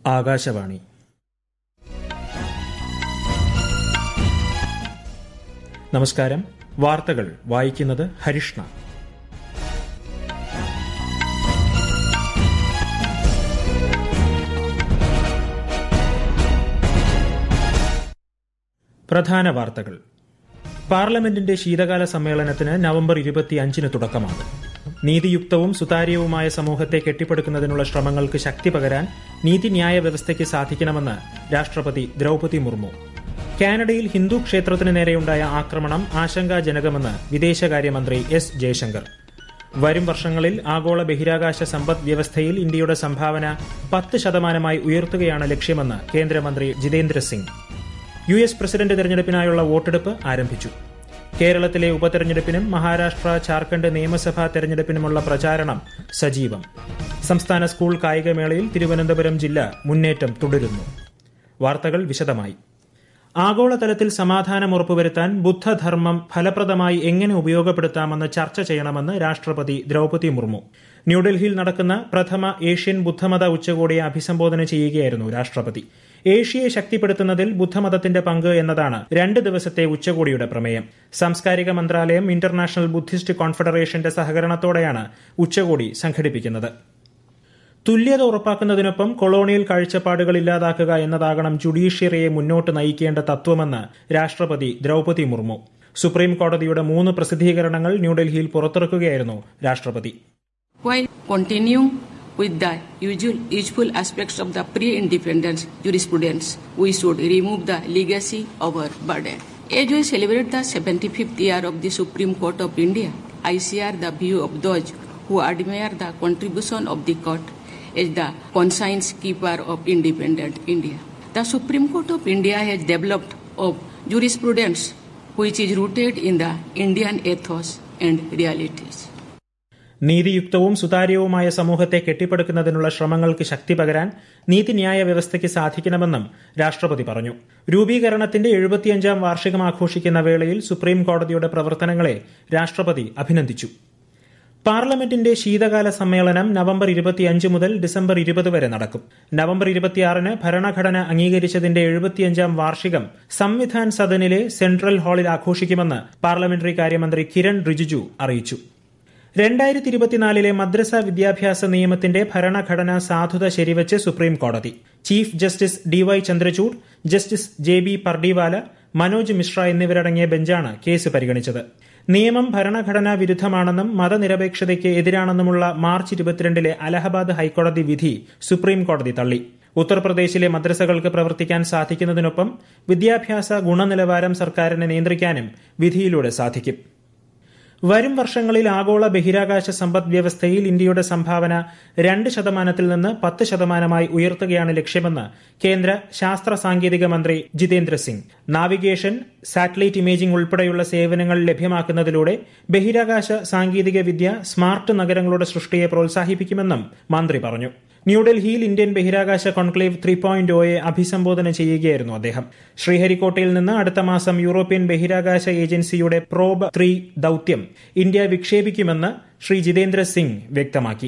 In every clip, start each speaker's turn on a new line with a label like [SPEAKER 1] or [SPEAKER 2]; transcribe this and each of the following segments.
[SPEAKER 1] ആകാശവാണി നമസ്കാരം വാർത്തകൾ വായിക്കുന്നത് ഹരിഷ്ണ പ്രധാന വാർത്തകൾ പാർലമെന്റിന്റെ ശീതകാല സമ്മേളനത്തിന് നവംബർ ഇരുപത്തിയഞ്ചിന് തുടക്കമാകും നീതിയുക്തവും സുതാര്യവുമായ സമൂഹത്തെ കെട്ടിപ്പടുക്കുന്നതിനുള്ള ശ്രമങ്ങൾക്ക് ശക്തി പകരാൻ നീതിന്യായ വ്യവസ്ഥയ്ക്ക് സാധിക്കണമെന്ന് രാഷ്ട്രപതി ദ്രൌപതി മുർമു കാനഡയിൽ ഹിന്ദു ക്ഷേത്രത്തിന് നേരെയുണ്ടായ ആക്രമണം ആശങ്കാജനകമെന്ന് വിദേശകാര്യമന്ത്രി എസ് ജയശങ്കർ വരും വർഷങ്ങളിൽ ആഗോള ബഹിരാകാശ സമ്പദ് വ്യവസ്ഥയിൽ ഇന്ത്യയുടെ സംഭാവന പത്ത് ശതമാനമായി ഉയർത്തുകയാണ് ലക്ഷ്യമെന്ന് കേന്ദ്രമന്ത്രി Jitendra Singh U S president തെരഞ്ഞെടുപ്പിനായുള്ള വോട്ടെടുപ്പ് ആരംഭിച്ചു കേരളത്തിലെ ഉപതെരഞ്ഞെടുപ്പിനും മഹാരാഷ്ട്ര ജാർഖണ്ഡ് നിയമസഭാ തെരഞ്ഞെടുപ്പിനുമുള്ള പ്രചാരണം സജീവം സംസ്ഥാന സ്കൂൾ കായികമേളയിൽ തിരുവനന്തപുരം ജില്ല മുന്നേറ്റം തുടരുന്നു വാർത്തകൾ വിശദമായി ആഗോളതലത്തിൽ സമാധാനം ഉറപ്പുവരുത്താൻ ബുദ്ധധർമ്മം ഫലപ്രദമായി എങ്ങനെ ഉപയോഗപ്പെടുത്താമെന്ന് ചർച്ച ചെയ്യണമെന്ന് രാഷ്ട്രപതി ദ്രൌപതി മുർമു ന്യൂഡൽഹിയിൽ നടക്കുന്ന പ്രഥമ ഏഷ്യൻ ബുദ്ധമത ഉച്ചകോടിയെ അഭിസംബോധന ചെയ്യുകയായിരുന്നു രാഷ്ട്രപതി ഏഷ്യയെ ശക്തിപ്പെടുത്തുന്നതിൽ ബുദ്ധമതത്തിന്റെ പങ്ക് എന്നതാണ് രണ്ട് ദിവസത്തെ ഉച്ചകോടിയുടെ പ്രമേയം സാംസ്കാരിക മന്ത്രാലയം ഇന്റർനാഷണൽ ബുദ്ധിസ്റ്റ് കോൺഫെഡറേഷന്റെ സഹകരണത്തോടെയാണ് ഉച്ചകോടി സംഘടിപ്പിക്കുന്നത് തുല്യത ഉറപ്പാക്കുന്നതിനൊപ്പം കൊളോണിയൽ കാഴ്ചപ്പാടുകൾ ഇല്ലാതാക്കുക എന്നതാകണം ജുഡീഷ്യറിയെ മുന്നോട്ട് നയിക്കേണ്ട തത്വമെന്ന് രാഷ്ട്രപതി ദ്രൌപതി മുർമു സുപ്രീം കോടതിയുടെ മൂന്ന് പ്രസിദ്ധീകരണങ്ങൾ ന്യൂഡൽഹിയിൽ പുറത്തിറക്കുകയായിരുന്നു രാഷ്ട്രപതി
[SPEAKER 2] While continuing with the usual useful aspects of the pre-independence jurisprudence, we should remove the legacy overburden. As we celebrate the 75th year of the Supreme Court of India, I share the view of those who admire the contribution of the court as the conscience keeper of independent India. The Supreme Court of India has developed of jurisprudence which is rooted in the Indian ethos and realities.
[SPEAKER 1] നീതിയുക്തവും സുതാര്യവുമായ സമൂഹത്തെ കെട്ടിപ്പടുക്കുന്നതിനുള്ള ശ്രമങ്ങൾക്ക് ശക്തി പകരാൻ നീതിന്യായ വ്യവസ്ഥയ്ക്ക് സാധിക്കണമെന്നും രാഷ്ട്രപതി പറഞ്ഞു രൂപീകരണത്തിന്റെ എഴുപത്തിയഞ്ചാം വാർഷികം ആഘോഷിക്കുന്ന വേളയിൽ സുപ്രീം കോടതിയുടെ പ്രവർത്തനങ്ങളെ രാഷ്ട്രപതി അഭിനന്ദിച്ചു പാർലമെന്റിന്റെ ശീതകാല സമ്മേളനം നവംബർ ഇരുപത്തിയഞ്ച് മുതൽ ഡിസംബർ ഇരുപത് വരെ നടക്കും നവംബർ ഇരുപത്തിയാറിന് ഭരണഘടന അംഗീകരിച്ചതിന്റെ എഴുപത്തിയഞ്ചാം വാർഷികം സംവിധാൻ സദനിലെ സെൻട്രൽ ഹാളിൽ ആഘോഷിക്കുമെന്ന് പാർലമെന്ററി കാര്യമന്ത്രി കിരൺ റിജിജു അറിയിച്ചു രണ്ടായിരത്തി ഇരുപത്തിനാലിലെ മദ്രസ വിദ്യാഭ്യാസ നിയമത്തിന്റെ ഭരണഘടനാ സാധുത ശരിവച്ച് സുപ്രീം കോടതി chief justice D Y Chandrachud justice J B Pardiwala Manoj Mishra എന്നിവരടങ്ങിയ ബെഞ്ചാണ് കേസ് പരിഗണിച്ചത് നിയമം ഭരണഘടനാ വിരുദ്ധമാണെന്നും മതനിരപേക്ഷതയ്ക്ക് എതിരാണെന്നുമുള്ള മാർച്ച് ഇരുപത്തിരണ്ടിലെ അലഹബാദ് ഹൈക്കോടതി വിധി സുപ്രീം കോടതി തള്ളി ഉത്തർപ്രദേശിലെ മദ്രസകൾക്ക് പ്രവർത്തിക്കാൻ സാധിക്കുന്നതിനൊപ്പം വിദ്യാഭ്യാസ ഗുണനിലവാരം സർക്കാരിനെ നിയന്ത്രിക്കാനും വിധിയിലൂടെ സാധിക്കും വരും വർഷങ്ങളിൽ ആഗോള ബഹിരാകാശ സമ്പദ് വ്യവസ്ഥയിൽ ഇന്ത്യയുടെ സംഭാവന രണ്ട് ശതമാനത്തിൽ നിന്ന് പത്ത് ശതമാനമായി ഉയർത്തുകയാണ് ലക്ഷ്യമെന്ന് കേന്ദ്ര ശാസ്ത്ര സാങ്കേതിക മന്ത്രി Jitendra Singh navigation satellite imaging ഉൾപ്പെടെയുള്ള സേവനങ്ങൾ ലഭ്യമാക്കുന്നതിലൂടെ ബഹിരാകാശ സാങ്കേതിക വിദ്യ സ്മാർട്ട് നഗരങ്ങളുടെ സൃഷ്ടിയെ പ്രോത്സാഹിപ്പിക്കുമെന്നും മന്ത്രി പറഞ്ഞു ന്യൂഡൽഹിയിൽ ഇന്ത്യൻ ബഹിരാകാശ കോൺക്ലേവ് ത്രീ പോയിന്റ് ഒയെ അഭിസംബോധന ചെയ്യുകയായിരുന്നു അദ്ദേഹം ശ്രീഹരിക്കോട്ടയിൽ നിന്ന് അടുത്ത മാസം യൂറോപ്യൻ ബഹിരാകാശ ഏജൻസിയുടെ പ്രോബ് ത്രീ ദൌത്യം ഇന്ത്യ വിക്ഷേപിക്കുമെന്ന് ശ്രീ ജിതേന്ദ്ര സിംഗ് വ്യക്തമാക്കി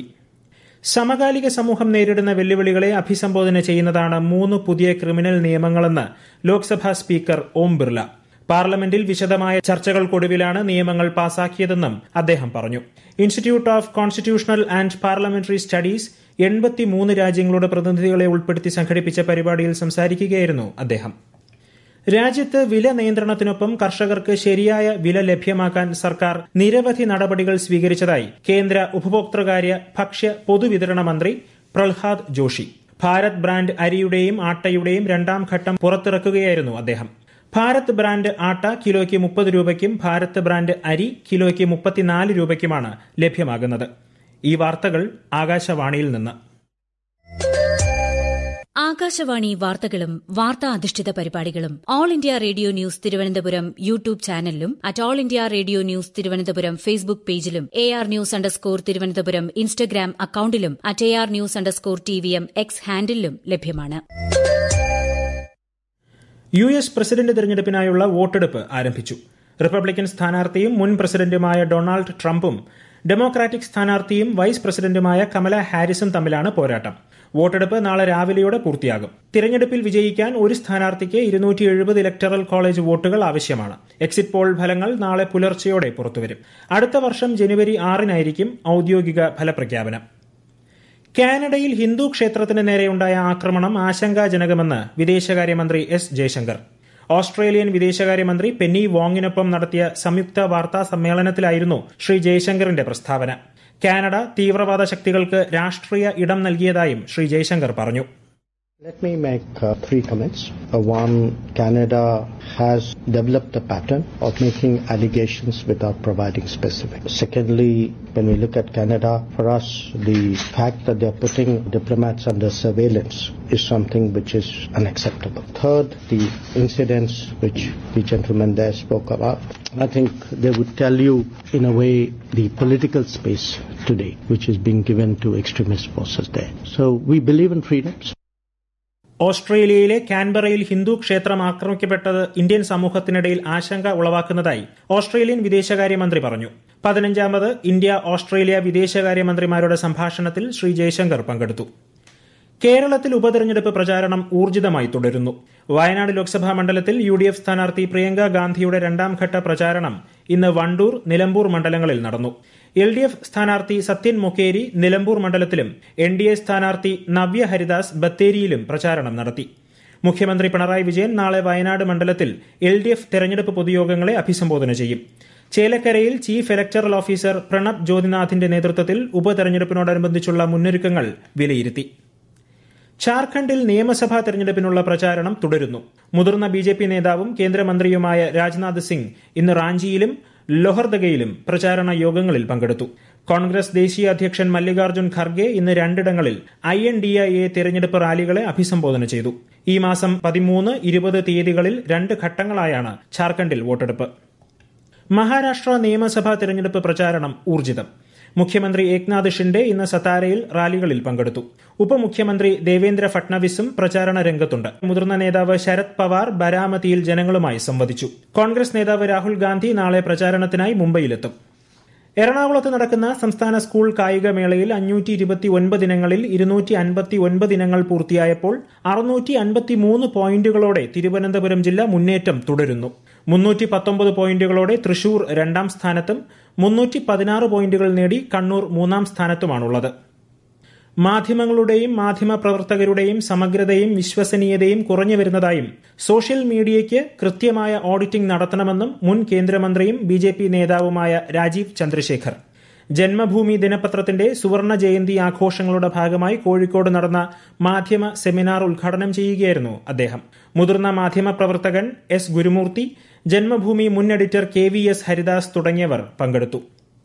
[SPEAKER 1] സമകാലിക സമൂഹം നേരിടുന്ന വെല്ലുവിളികളെ അഭിസംബോധന ചെയ്യുന്നതാണ് മൂന്ന് പുതിയ ക്രിമിനൽ നിയമങ്ങളെന്ന് ലോക്സഭാ സ്പീക്കർ ഓം ബിർല പാർലമെന്റിൽ വിശദമായ ചർച്ചകൾക്കൊടുവിലാണ് നിയമങ്ങൾ പാസാക്കിയതെന്നും അദ്ദേഹം പറഞ്ഞു Institute of Constitutional and Parliamentary Studies എൺപത്തിമൂന്ന് രാജ്യങ്ങളുടെ പ്രതിനിധികളെ ഉൾപ്പെടുത്തി സംഘടിപ്പിച്ച പരിപാടിയിൽ സംസാരിക്കുകയായിരുന്നു അദ്ദേഹം രാജ്യത്ത് വില നിയന്ത്രണത്തിനൊപ്പം കർഷകർക്ക് ശരിയായ വില ലഭ്യമാക്കാൻ സർക്കാർ നിരവധി നടപടികൾ സ്വീകരിച്ചതായി കേന്ദ്ര ഉപഭോക്തൃകാര്യ ഭക്ഷ്യ പൊതുവിതരണ മന്ത്രി പ്രഹ്ലാദ് ജോഷി ഭാരത് ബ്രാൻഡ് അരിയുടെയും ആട്ടയുടെയും രണ്ടാം ഘട്ടം പുറത്തിറക്കുകയായിരുന്നു അദ്ദേഹം ഭാരത് ബ്രാൻഡ് ആട്ട കിലോയ്ക്ക് മുപ്പത് രൂപയ്ക്കും ഭാരത് ബ്രാൻഡ് അരി കിലോയ്ക്ക് മുപ്പത്തിനാല് രൂപയ്ക്കുമാണ് ലഭ്യമാകുന്നത് ഈ വാർത്തകൾ ആകാശവാണിയിൽ നിന്ന്
[SPEAKER 3] ആകാശവാണി വാർത്തകളും വാർത്താ അധിഷ്ഠിത പരിപാടികളും All India Radio News Thiruvananthapuram YouTube ചാനലിലും at All India Radio News Thiruvananthapuram Facebook പേജിലും A R news underscore Thiruvananthapuram Instagram അക്കൌണ്ടിലും at A R news underscore T V M X ഹാൻഡിലും ലഭ്യമാണ്
[SPEAKER 1] യു എസ് പ്രസിഡന്റ് തെരഞ്ഞെടുപ്പിനായുള്ള വോട്ടെടുപ്പ് ആരംഭിച്ചു റിപ്പബ്ലിക്കൻ സ്ഥാനാർത്ഥിയും മുൻ പ്രസിഡന്റുമായ ഡൊണാൾഡ് ട്രംപും ഡെമോക്രാറ്റിക് സ്ഥാനാർത്ഥിയും വൈസ് പ്രസിഡന്റുമായ കമല ഹാരിസും തമ്മിലാണ് പോരാട്ടം വോട്ടെടുപ്പ് നാളെ രാവിലെയോടെ പൂർത്തിയാകും തിരഞ്ഞെടുപ്പിൽ വിജയിക്കാൻ ഒരു സ്ഥാനാർത്ഥിക്ക് ഇരുന്നൂറ്റി എഴുപത് ഇലക്ടറൽ കോളേജ് വോട്ടുകൾ ആവശ്യമാണ് എക്സിറ്റ് പോൾ ഫലങ്ങൾ നാളെ പുലർച്ചെയോടെ പുറത്തുവരും അടുത്ത വർഷം ജനുവരി ആറിനായിരിക്കും ഔദ്യോഗിക ഫലപ്രഖ്യാപനം കാനഡയിൽ ഹിന്ദു ക്ഷേത്രത്തിന് നേരെയുണ്ടായ ആക്രമണം ആശങ്കാജനകമെന്ന് വിദേശകാര്യമന്ത്രി എസ് ജയശങ്കർ ഓസ്ട്രേലിയൻ വിദേശകാര്യമന്ത്രി പെന്നി വോങ്ങിനൊപ്പം നടത്തിയ സംയുക്ത വാർത്താ സമ്മേളനത്തിലായിരുന്നു ശ്രീ ജയശങ്കറിന്റെ പ്രസ്താവന കാനഡ തീവ്രവാദ ശക്തികൾക്ക് രാഷ്ട്രീയ ഇടം നൽകിയതായും ശ്രീ ജയശങ്കർ പറഞ്ഞു
[SPEAKER 4] Let me make uh, three comments. Uh, one, Canada has developed a pattern of making allegations without providing specifics. Secondly, when we look at Canada, for us, the fact that they are putting diplomats under surveillance is something which is unacceptable. Third, the incidents which the gentleman there spoke about, I think they would tell you, in a way, the political space today, which is being given to extremist forces there. So we believe in freedoms.
[SPEAKER 1] ഓസ്ട്രേലിയയിലെ കാൻബറയിൽ ഹിന്ദു ക്ഷേത്രം ആക്രമിക്കപ്പെട്ടത് Indian സമൂഹത്തിനിടയിൽ ആശങ്ക ഉളവാക്കുന്നതായി Australian വിദേശകാര്യമന്ത്രി പറഞ്ഞു പതിനഞ്ചാമത് India Australia വിദേശകാര്യമന്ത്രിമാരുടെ സംഭാഷണത്തിൽ ശ്രീ ജയശങ്കർ പങ്കെടുത്തു കേരളത്തിൽ ഉപതെരഞ്ഞെടുപ്പ് പ്രചാരണം ഊർജിതമായി തുടരുന്നു വയനാട് ലോക്സഭാ മണ്ഡലത്തിൽ യു ഡി എഫ് സ്ഥാനാർത്ഥി പ്രിയങ്ക ഗാന്ധിയുടെ രണ്ടാംഘട്ട പ്രചാരണം ഇന്ന് വണ്ടൂർ നിലമ്പൂർ മണ്ഡലങ്ങളിൽ നടന്നു എൽ ഡി എഫ് സ്ഥാനാർത്ഥി സത്യൻ മൊക്കേരി നിലമ്പൂർ മണ്ഡലത്തിലും എൻ ഡി എ സ്ഥാനാർത്ഥി നവ്യ ഹരിദാസ് ബത്തേരിയിലും പ്രചാരണം നടത്തി മുഖ്യമന്ത്രി പിണറായി വിജയൻ നാളെ വയനാട് മണ്ഡലത്തിൽ എൽ ഡി എഫ് തെരഞ്ഞെടുപ്പ് പൊതുയോഗങ്ങളെ അഭിസംബോധന ചെയ്യും ചേലക്കരയിൽ ചീഫ് ഇലക്ടറൽ ഓഫീസർ പ്രണബ് ജ്യോതിനാഥിന്റെ നേതൃത്വത്തിൽ ഉപതെരഞ്ഞെടുപ്പിനോടനുബന്ധിച്ചുള്ള മുന്നൊരുക്കങ്ങൾ വിലയിരുത്തി ഝാർഖണ്ഡിൽ നിയമസഭാ തെരഞ്ഞെടുപ്പിനുള്ള പ്രചാരണം തുടരുന്നു മുതിർന്ന ബി ജെ പി നേതാവും കേന്ദ്രമന്ത്രിയുമായ രാജ്നാഥ് സിംഗ് ഇന്ന് റാഞ്ചിയിലും ലൊഹർദഗയിലും പ്രചാരണ യോഗങ്ങളിൽ പങ്കെടുത്തു കോൺഗ്രസ് ദേശീയ അധ്യക്ഷൻ മല്ലികാർജ്ജുൻ ഖർഗെ ഇന്ന് രണ്ടിടങ്ങളിൽ I N D I A തെരഞ്ഞെടുപ്പ് റാലികളെ അഭിസംബോധന ചെയ്തു ഈ മാസം പതിമൂന്ന് ഇരുപത് തീയതികളിൽ രണ്ട് ഘട്ടങ്ങളായാണ് ഝാർഖണ്ഡിൽ വോട്ടെടുപ്പ് മഹാരാഷ്ട്ര നിയമസഭാ തെരഞ്ഞെടുപ്പ് പ്രചാരണം ഊർജിതം മുഖ്യമന്ത്രി ഏക്നാഥ് ഷിൻഡെ ഇന്ന് സത്താരയിൽ റാലികളിൽ പങ്കെടുത്തു ഉപമുഖ്യമന്ത്രി ദേവേന്ദ്ര ഫട്നവിസും പ്രചാരണ രംഗത്തുണ്ട് മുതിർന്ന നേതാവ് ശരത് പവാർ ബരാമതിയിൽ ജനങ്ങളുമായി സംവദിച്ചു കോൺഗ്രസ് നേതാവ് രാഹുൽ ഗാന്ധി നാളെ പ്രചാരണത്തിനായി മുംബൈയിലെത്തും എറണാകുളത്ത് നടക്കുന്ന സംസ്ഥാന സ്കൂൾ കായികമേളയിൽ അഞ്ഞൂറ്റി ഇരുപത്തി ഒൻപത് ഇനങ്ങളിൽ ഇരുന്നൂറ്റി അൻപത്തി ഒൻപത് ഇനങ്ങൾ പൂർത്തിയായപ്പോൾ അറുന്നൂറ്റി അൻപത്തിമൂന്ന് പോയിന്റുകളോടെ തിരുവനന്തപുരം ജില്ല മുന്നേറ്റം തുടരുന്നു മുന്നൂറ്റി പത്തൊമ്പത് പോയിന്റുകളോടെ തൃശൂർ രണ്ടാം സ്ഥാനത്തും മുന്നൂറ്റി പതിനാറ് പോയിന്റുകൾ നേടി കണ്ണൂർ മൂന്നാം സ്ഥാനത്തുമാണുള്ളത് മാധ്യമങ്ങളുടെയും മാധ്യമ പ്രവർത്തകരുടെയും സമഗ്രതയും വിശ്വസനീയതയും കുറഞ്ഞു വരുന്നതായും സോഷ്യൽ മീഡിയയ്ക്ക് കൃത്യമായ ഓഡിറ്റിംഗ് നടത്തണമെന്നും മുൻ കേന്ദ്രമന്ത്രിയും ബി ജെ പി നേതാവുമായ രാജീവ് ചന്ദ്രശേഖർ ജന്മഭൂമി ദിനപത്രത്തിന്റെ സുവർണ ജയന്തി ആഘോഷങ്ങളുടെ ഭാഗമായി കോഴിക്കോട് നടന്ന മാധ്യമ സെമിനാർ ഉദ്ഘാടനം ചെയ്യുകയായിരുന്നു അദ്ദേഹം മുതിർന്ന മാധ്യമ പ്രവർത്തകൻ എസ് ഗുരുമൂർത്തി ജന്മഭൂമി മുൻ editor K V S Haridas തുടങ്ങിയവർ പങ്കെടുത്തു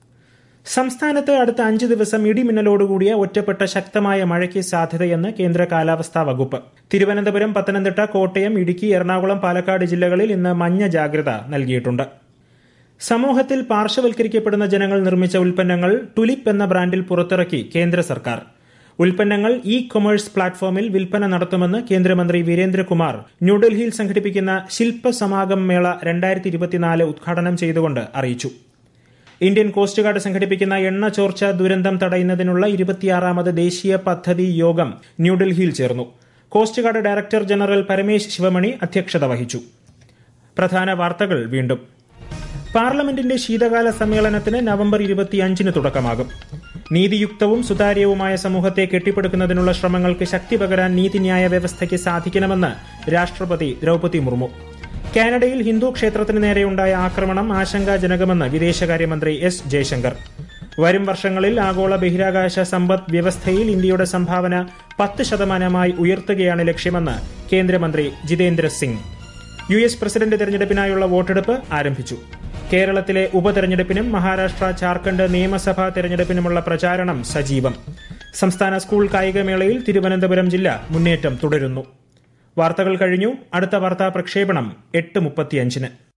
[SPEAKER 1] സംസ്ഥാനത്ത് അടുത്ത അഞ്ച് ദിവസം ഇടിമിന്നലോടുകൂടിയ ഒറ്റപ്പെട്ട ശക്തമായ മഴയ്ക്ക് സാധ്യതയെന്ന് കേന്ദ്ര കാലാവസ്ഥാ വകുപ്പ് തിരുവനന്തപുരം പത്തനംതിട്ട കോട്ടയം ഇടുക്കി എറണാകുളം പാലക്കാട് ജില്ലകളിൽ ഇന്ന് മഞ്ഞ ജാഗ്രത നൽകിയിട്ടുണ്ട് സമൂഹത്തിൽ പാർശ്വവൽക്കരിക്കപ്പെടുന്ന ജനങ്ങൾ നിർമ്മിച്ച ഉൽപ്പന്നങ്ങൾ ടുലിപ്പ് എന്ന ബ്രാൻഡിൽ പുറത്തിറക്കി കേന്ദ്ര സർക്കാർ ഉൽപ്പന്നങ്ങൾ ഇ കൊമേഴ്സ് പ്ലാറ്റ്ഫോമിൽ വിൽപ്പന നടത്തുമെന്ന് കേന്ദ്രമന്ത്രി വീരേന്ദ്രകുമാർ ന്യൂഡൽഹിയിൽ സംഘടിപ്പിക്കുന്ന ശില്പ സമാഗം മേള രണ്ടായിരത്തി ഇരുപത്തിനാല് ഉദ്ഘാടനം ചെയ്തുകൊണ്ട് അറിയിച്ചു ഇന്ത്യൻ കോസ്റ്റ് ഗാർഡ് സംഘടിപ്പിക്കുന്ന എണ്ണ ചോർച്ച ദുരന്തം തടയുന്നതിനുള്ള ഇരുപത്തിയാറാമത് ദേശീയ പദ്ധതി യോഗം ന്യൂഡൽഹിയിൽ ചേർന്നു Coast Guard Director General Paramesh Sivamani അധ്യക്ഷത വഹിച്ചു പ്രധാന വാർത്തകൾ വീണ്ടും പാർലമെന്റിന്റെ ശീതകാല സമ്മേളനത്തിന് നവംബർ ഇരുപത്തിയഞ്ചിന് തുടക്കമാകും നീതിയുക്തവും സുതാര്യവുമായ സമൂഹത്തെ കെട്ടിപ്പടുക്കുന്നതിനുള്ള ശ്രമങ്ങൾക്ക് ശക്തി പകരാൻ നീതിന്യായ വ്യവസ്ഥയ്ക്ക് സാധിക്കണമെന്ന് രാഷ്ട്രപതി ദ്രൌപതി മുർമു കാനഡയിൽ ഹിന്ദു ക്ഷേത്രത്തിന് നേരെയുണ്ടായ ആക്രമണം ആശങ്കാജനകമെന്ന് വിദേശകാര്യമന്ത്രി എസ് ജയശങ്കർ വരും വർഷങ്ങളിൽ ആഗോള ബഹിരാകാശ സമ്പദ് വ്യവസ്ഥയിൽ ഇന്ത്യയുടെ സംഭാവന പത്ത് ശതമാനമായി ഉയർത്തുകയാണ് ലക്ഷ്യമെന്ന് കേന്ദ്രമന്ത്രി Jitendra Singh U S president തെരഞ്ഞെടുപ്പിനായുള്ള വോട്ടെടുപ്പ് ആരംഭിച്ചു കേരളത്തിലെ ഉപതെരഞ്ഞെടുപ്പിനും മഹാരാഷ്ട്ര ജാർഖണ്ഡ് നിയമസഭാ തെരഞ്ഞെടുപ്പിനുമുള്ള പ്രചാരണം സജീവം സംസ്ഥാന സ്കൂൾ കായികമേളയിൽ തിരുവനന്തപുരം ജില്ല മുന്നേറ്റം തുടരുന്നു വാർത്തകൾ കഴിഞ്ഞു അടുത്ത വാർത്താ പ്രക്ഷേപണം എട്ട് മുപ്പത്തിയഞ്ചിന്